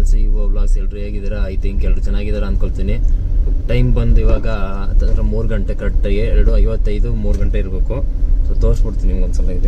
C O vlogs ಎಲ್ಲರೂ ಹೇಗಿದ್ದೀರಾ I think ಎಲ್ಲರೂ ಚೆನ್ನಾಗಿದ್ದಾರೆ ಅಂದ್ಕೊಳ್ತೀನಿ ಟೈಮ್ ಬಂದು ಇವಾಗ ಹತ್ತಿರ ಮೂರು ಗಂಟೆ ಕರೆಕ್ಟಾಗಿ ಎರಡು ಐವತ್ತೈದು ಮೂರು ಗಂಟೆ ಇರಬೇಕು ಸೊ ತೋರಿಸ್ಬಿಡ್ತೀನಿ ನಿಮ್ಗೆ ಒಂದ್ಸಲ ಇದೆ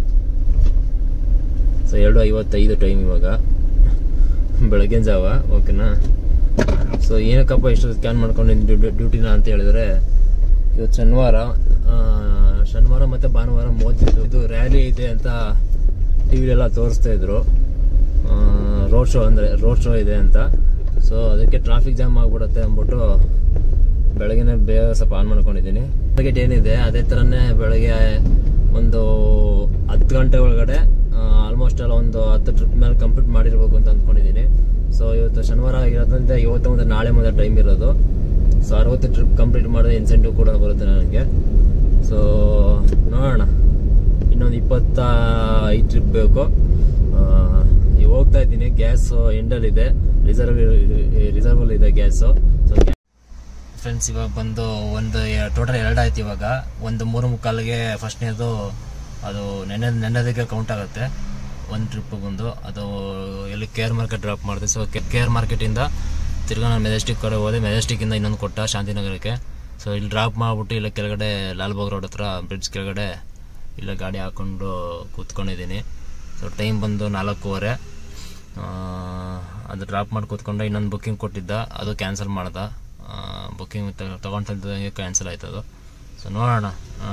ಸೊ ಎರಡು ಐವತ್ತೈದು ಟೈಮ್ ಇವಾಗ ಬೆಳಗಿನ ಜಾವ ಓಕೆನಾ ಸೊ ಏನಕ್ಕಪ್ಪ ಇಷ್ಟು ಸ್ಕ್ಯಾನ್ ಮಾಡ್ಕೊಂಡಿದ್ದೀನಿ ಡ್ಯೂಟಿನ ಅಂತ ಹೇಳಿದ್ರೆ ಇವತ್ತು ಶನಿವಾರ ಆ, ಶನಿವಾರ ಮತ್ತು ಭಾನುವಾರ ಮೋದಿದು ಇದು ರ್ಯಾಲಿ ಇದೆ ಅಂತ ಟಿ ವಿಲೆಲ್ಲ ತೋರಿಸ್ತಾ ಇದ್ರು ರೋಡ್ ಶೋ ಅಂದರೆ ರೋಡ್ ಶೋ ಇದೆ ಅಂತ ಸೊ ಅದಕ್ಕೆ ಟ್ರಾಫಿಕ್ ಜಾಮ್ ಆಗಿಬಿಡುತ್ತೆ ಅಂದ್ಬಿಟ್ಟು ಬೆಳಗ್ಗೆನೆ ಬೇಗ ಸ್ವಲ್ಪ ಆನ್ ಮಾಡ್ಕೊಂಡಿದ್ದೀನಿ ಟಾರ್ಗೆಟ್ ಏನಿದೆ ಅದೇ ಥರನೇ ಬೆಳಗ್ಗೆ ಒಂದು ಹತ್ತು ಗಂಟೆ ಒಳಗಡೆ ಆಲ್ಮೋಸ್ಟ್ ಎಲ್ಲ ಒಂದು ಹತ್ತು ಟ್ರಿಪ್ ಮೇಲೆ ಕಂಪ್ಲೀಟ್ ಮಾಡಿರ್ಬೇಕು ಅಂತ ಅಂದ್ಕೊಂಡಿದ್ದೀನಿ ಸೊ ಇವತ್ತು ಶನಿವಾರ ಆಗಿರೋದ್ರಿಂದ ಇವತ್ತು ಮತ್ತು ನಾಳೆ ಮತ್ತೆ ಟೈಮ್ ಇರೋದು ಸೊ ಅರವತ್ತು ಟ್ರಿಪ್ ಕಂಪ್ಲೀಟ್ ಮಾಡಿದ್ರೆ ಇನ್ಸೆಂಟಿವ್ ಕೂಡ ಬರುತ್ತೆ ನನಗೆ ಸೊ ನೋಡೋಣ ಇನ್ನೊಂದು ಇಪ್ಪತ್ತ ಐದು ಟ್ರಿಪ್ ಬೇಕು ಆ, ಈಗ ಹೋಗ್ತಾ ಇದ್ದೀನಿ ಗ್ಯಾಸ್ ಎಂಡಲ್ಲಿದೆ ರಿಸರ್ವ್ ರಿಸರ್ವಲ್ ಇದೆ ಗ್ಯಾಸು ಸೊ ಫ್ರೆಂಡ್ಸ್ ಇವಾಗ ಬಂದು ಒಂದು ಟೋಟಲ್ ಎರಡು ಆಯ್ತು ಇವಾಗ ಒಂದು ಮೂರು ಮುಕ್ಕಾಲಿಗೆ ಫಸ್ಟ್ನೇದು ಅದು ನೆನ್ನೆ ನೆನ್ನೆದಕ್ಕೆ ಕೌಂಟ್ ಆಗುತ್ತೆ ಒಂದು ಟ್ರಿಪ್ ಬಂದು ಅದು ಎಲ್ಲಿ ಕೇರ್ ಮಾರ್ಕೆಟ್ ಡ್ರಾಪ್ ಮಾಡಿದೆ ಸೊ ಕೇರ್ ಮಾರ್ಕೆಟಿಂದ ತಿರ್ಗಾ ನಾನು ಮೆಜೆಸ್ಟಿಕ್ ಕಡೆ ಹೋದೆ ಮೆಜೆಸ್ಟಿಕ್ಕಿಂದ ಇನ್ನೊಂದು ಕೊಟ್ಟ ಶಾಂತಿನಗರಕ್ಕೆ ಸೊ ಇಲ್ಲಿ ಡ್ರಾಪ್ ಮಾಡಿಬಿಟ್ಟು ಇಲ್ಲ ಕೆಳಗಡೆ ಲಾಲ್ಬಾಗ್ ರೋಡ್ ಹತ್ರ ಬ್ರಿಡ್ಜ್ ಕೆಳಗಡೆ ಇಲ್ಲ ಗಾಡಿ ಹಾಕ್ಕೊಂಡು ಕೂತ್ಕೊಂಡಿದ್ದೀನಿ ಸೊ ಟೈಮ್ ಬಂದು ನಾಲ್ಕೂವರೆ ಆ, ಅದು ಡ್ರಾಪ್ ಮಾಡಿ ಕೂತ್ಕೊಂಡೆ ಇನ್ನೊಂದು ಬುಕ್ಕಿಂಗ್ ಕೊಟ್ಟಿದ್ದ ಅದು ಕ್ಯಾನ್ಸಲ್ ಮಾಡ್ದ ಬುಕ್ಕಿಂಗ್ ತೊಗೊಂಡಿದ್ದಂಗೆ ಕ್ಯಾನ್ಸಲ್ ಆಯ್ತು ಅದು ಸೊ ನೋಡೋಣ ಆ,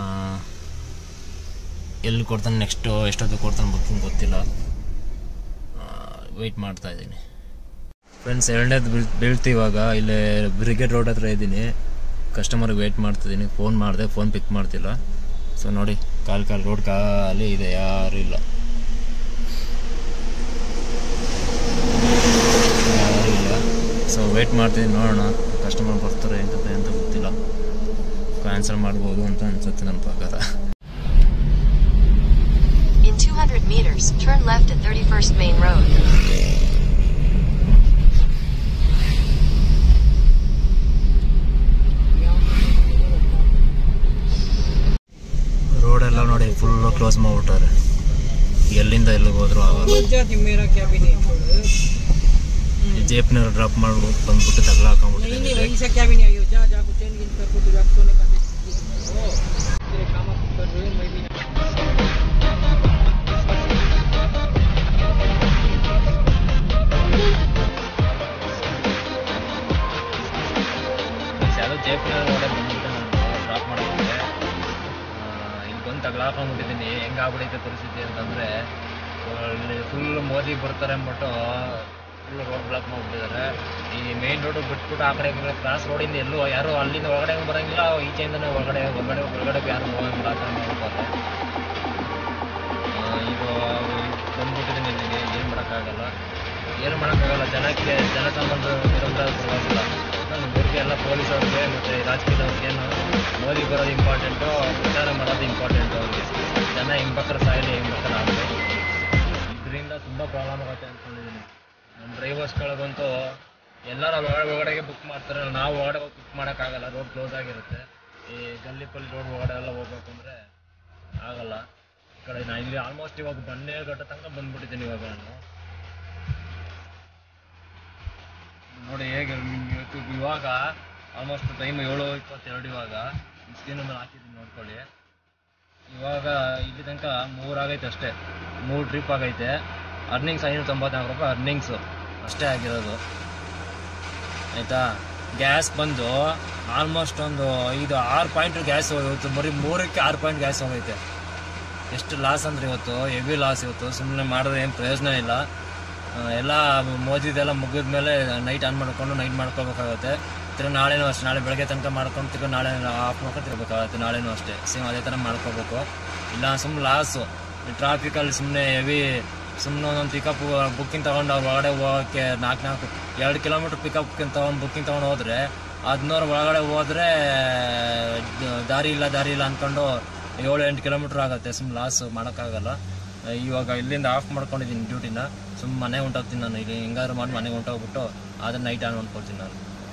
ಎಲ್ಲಿ ಕೊಡ್ತಾನೆ ನೆಕ್ಸ್ಟು ಎಷ್ಟೊತ್ತು ಕೊಡ್ತಾನೆ ಬುಕ್ಕಿಂಗ್ ಗೊತ್ತಿಲ್ಲ ವೆಯ್ಟ್ ಮಾಡ್ತಾ ಇದ್ದೀನಿ ಫ್ರೆಂಡ್ಸ್ ಎರಡನೇದು ಬೀಳ್ ಬೀಳ್ತು ಇವಾಗ ಇಲ್ಲೇ ಬ್ರಿಗೇಡ್ ರೋಡ್ ಹತ್ರ ಇದ್ದೀನಿ ಕಸ್ಟಮರ್ಗೆ ವೆಯ್ಟ್ ಮಾಡ್ತಿದ್ದೀನಿ ಫೋನ್ ಮಾಡಿದೆ ಫೋನ್ ಪಿಕ್ ಮಾಡ್ತಿಲ್ಲ ಸೊ ನೋಡಿ ಕಾಲು ಕಾಲು ರೋಡ್ ಖಾಲಿ ಇದೆ ಯಾರೂ ಇಲ್ಲ ಯಾರೂ ಇಲ್ಲ ಸೊ ವೆಯ್ಟ್ ಮಾಡ್ತೀನಿ ನೋಡೋಣ ಕಸ್ಟಮರ್ ಬರ್ತಾರೆ ಅಂತ ಅಂತ ಗೊತ್ತಿಲ್ಲ ಕ್ಯಾನ್ಸಲ್ ಮಾಡ್ಬೋದು ಅಂತ ಅನ್ಸುತ್ತೆ ನನ್ನ ಪ್ರಕಾರ In 200 meters, turn left at 31st Main Road. ರೋಡೆಲ್ಲ ನೋಡಿ ಫುಲ್ಲು ಕ್ಲೋಸ್ ಮಾಡ್ಬಿಟ್ಟಾರೆ ಎಲ್ಲಿಂದ ಎಲ್ಲಿಗೆ ಹೋದ್ರು ಆಗಲ್ಲ ಜೇಪ್ನಾಗ ಡ್ರಾಪ್ ಮಾಡ್ಬಿಟ್ಟು ಬಂದ್ಬಿಟ್ಟು ತಗಲ ಹಾಕೊಂಡ್ಬಿಟ್ಟಿದ್ದೀನಿ वहीं से क्या भी नहीं आई हो जा जा कुछ चेंज गिन कर कुछ रख सोने का बेच दीजिए ओ तेरे काम आप कर रहे हो मैं भी नहीं ಯಾವುದೋ ಜೇಪ್ನಾಗ ರೋಡೆ ಬಂದ್ಬಿಟ್ಟು ನಾನು ಡ್ರಾಪ್ ಮಾಡಿದ್ದೆ ಇಲ್ಲಿ ಬಂದು ತಗಲಾಕೊಂಡ್ಬಿಟ್ಟಿದ್ದೀನಿ ಹೆಂಗಾಗ್ಬಿಡೈತೆ ಪರಿಸ್ಥಿತಿ ಅಂತಂದರೆ ಇಲ್ಲಿ ಫುಲ್ ಮೋದಿ ಬರ್ತಾರೆ ಅಂದ್ಬಿಟ್ಟು ಫುಲ್ ರೋಡ್ ಬ್ಲಾಕ್ ಮಾಡಿಬಿಟ್ಟಿದ್ದಾರೆ ಈ ಮೇನ್ ರೋಡ್ ಬಿಟ್ಬಿಟ್ಟು ಆ ಕಡೆ ಕ್ರಾಸ್ ರೋಡಿಂದ ಎಲ್ಲೂ ಯಾರು ಅಲ್ಲಿಂದ ಒಳಗಡೆ ಬರೋಂಗಿಲ್ಲ ಈಚೆಯಿಂದನೇ ಒಳಗಡೆ ಹೊರಗಡೆ ಒಳಗಡೆ ಯಾರು ಹೋಗಂಗಿಲ್ಲ ಆ ಥರ ಮಾಡ್ತಾರೆ ಆ, ಈಗ ಬಂದ್ಬಿಟ್ಟಿದ್ದೀನಿ ಇಲ್ಲಿಗೆ ಏನು ಮಾಡೋಕ್ಕಾಗಲ್ಲ ಏನು ಮಾಡೋಕ್ಕಾಗಲ್ಲ ಜನಕ್ಕೆ ಜನಸಾಮಾನ್ಯರು ನಿರಂತರ ಪರವಾಗಿಲ್ಲ ನಮ್ಮ ಊರಿಗೆ ಎಲ್ಲ ಪೊಲೀಸ್ ಅವ್ರಿಗೆ ಮತ್ತು ರಾಜಕೀಯದವ್ರಿಗೇನು ಮೋದಿ ಬರೋದು ಇಂಪಾರ್ಟೆಂಟು ಪ್ರಚಾರ ಮಾಡೋದು ಇಂಪಾರ್ಟೆಂಟು ಅವ್ರಿಗೆ ಜನ ಹೆಂಗ್ ಬೇಕಾದ್ರೆ ಸಾಯಲಿ ಹೆಂಗ್ ಬೇಕಾದ್ರೆ ಆಗಲಿ ಇದರಿಂದ ತುಂಬ ಪ್ರಾಬ್ಲಮ್ ಆಗುತ್ತೆ ಅಂದ್ಕೊಂಡಿದ್ದೀನಿ ನಮ್ಮ ಡ್ರೈವರ್ಸ್ಗಳಿಗಂತೂ ಎಲ್ಲರೂ ಒಳಗಡೆ ಒಳಗಡೆಗೆ ಬುಕ್ ಮಾಡ್ತಾರೆ ನಾವು ಒಳಗಡೆ ಹೋಗಿ ಬುಕ್ ಮಾಡೋಕ್ಕಾಗಲ್ಲ ರೋಡ್ ಕ್ಲೋಸ್ ಆಗಿರುತ್ತೆ ಈ ಗಲ್ಲಿ ಪಲ್ಲಿ ರೋಡ್ ಒಳಗಡೆ ಎಲ್ಲ ಹೋಗ್ಬೇಕು ಅಂದರೆ ಆಗಲ್ಲ ಈ ಕಡೆ ನಾನು ಇಲ್ಲಿ ಆಲ್ಮೋಸ್ಟ್ ಇವಾಗ ಬನ್ನೇರುಘಟ್ಟ ತನಕ ಬಂದ್ಬಿಟ್ಟಿದ್ದೀನಿ ಇವಾಗ ನಾನು ನೋಡಿ ಹೇಗೆ ಇವತ್ತು ಇವಾಗ ಆಲ್ಮೋಸ್ಟ್ ಟೈಮ್ ಏಳು ಇಪ್ಪತ್ತೆರಡು ಇವಾಗ ಸ್ಕ್ರೀನ್ ಮೇಲೆ ಹಾಕಿದ್ದೀನಿ ನೋಡ್ಕೊಳ್ಳಿ ಇವಾಗ ಇಲ್ಲಿ ತನಕ ಮೂರು ಆಗೈತೆ ಅಷ್ಟೇ ಮೂರು ಟ್ರಿಪ್ ಆಗೈತೆ ಅರ್ನಿಂಗ್ಸ್ ಐನೂರ ತೊಂಬತ್ನಾಲ್ಕು ರೂಪಾಯಿ ಅರ್ನಿಂಗ್ಸು ಅಷ್ಟೇ ಆಗಿರೋದು ಆಯಿತಾ ಗ್ಯಾಸ್ ಬಂದು ಆಲ್ಮೋಸ್ಟ್ ಒಂದು ಐದು ಆರು ಪಾಯಿಂಟ್ ಗ್ಯಾಸ್ ಹೋಗಿತ್ತು ಬರೀ ಮೂರಕ್ಕೆ ಆರು ಪಾಯಿಂಟ್ ಗ್ಯಾಸ್ ಹೋಗೈತೆ ಎಷ್ಟು ಲಾಸ್ ಅಂದ್ರೆ ಇವತ್ತು ಹೆವಿ ಲಾಸ್ ಇವತ್ತು ಸುಮ್ಮನೆ ಮಾಡಿದ್ರೆ ಏನು ಪ್ರಯೋಜನ ಇಲ್ಲ ಆ, ಎಲ್ಲ ಮೋದಿದೆಲ್ಲ ಮುಗಿದ ಮೇಲೆ ನೈಟ್ ಆನ್ ಮಾಡ್ಕೊಂಡು ನೈಟ್ ಮಾಡ್ಕೋಬೇಕಾಗುತ್ತೆ ತಿರ್ಗಿ ನಾಳೆನೂ ಅಷ್ಟೇ ನಾಳೆ ಬೆಳಗ್ಗೆ ತನಕ ಮಾಡ್ಕೊಂಡು ತಿರ್ಗಿ ನಾಳೆ ಆಫ್ ಮಾಡ್ಕೊಂಡು ತಿರ್ಬೇಕಾಗುತ್ತೆ ನಾಳೆನೂ ಅಷ್ಟೇ ಸೇಮ್ ಅದೇ ಥರ ಮಾಡ್ಕೋಬೇಕು ಇಲ್ಲ ಸುಮ್ಮನೆ ಲಾಸು ಟ್ರಾಫಿಕಲ್ಲಿ ಸುಮ್ಮನೆ ಹೆವಿ ಸುಮ್ಮನೆ ಒಂದೊಂದು ಪಿಕಪ್ ಬುಕ್ಕಿಂಗ್ ತೊಗೊಂಡು ಅವ್ರು ಒಳಗಡೆ ಹೋಗೋಕ್ಕೆ ನಾಲ್ಕು ನಾಲ್ಕು ಎರಡು ಕಿಲೋಮೀಟ್ರ್ ಪಿಕಪ್ ತೊಗೊಂಡು ಬುಕ್ಕಿಂಗ್ ತೊಗೊಂಡು ಹೋದರೆ ಹದಿನೂರು ಒಳಗಡೆ ಹೋದರೆ ದಾರಿ ಇಲ್ಲ ದಾರಿ ಇಲ್ಲ ಅಂದ್ಕೊಂಡು ಏಳು ಎಂಟು ಕಿಲೋಮೀಟ್ರ್ ಆಗುತ್ತೆ ಸುಮ್ಮನೆ ಲಾಸ್ ಮಾಡೋಕ್ಕಾಗಲ್ಲ ಇವಾಗ ಇಲ್ಲಿಂದ ಆಫ್ ಮಾಡ್ಕೊಂಡಿದ್ದೀನಿ ಡ್ಯೂಟಿನ ಸುಮ್ಮನೆ ಮನೆಗೆ ಹೊಂಟೋಗ್ತೀನಿ ನಾನು ಇಲ್ಲಿ ಹೆಂಗಾದ್ರು ಮಾಡಿ ಮನೆಗೆ ಹೊಂಟೋಗ್ಬಿಟ್ಟು ಅದನ್ನ ನೈಟ್ ಆನ್ ಮಾಡ್ಕೊಳ್ತೀನಿ ನಾನು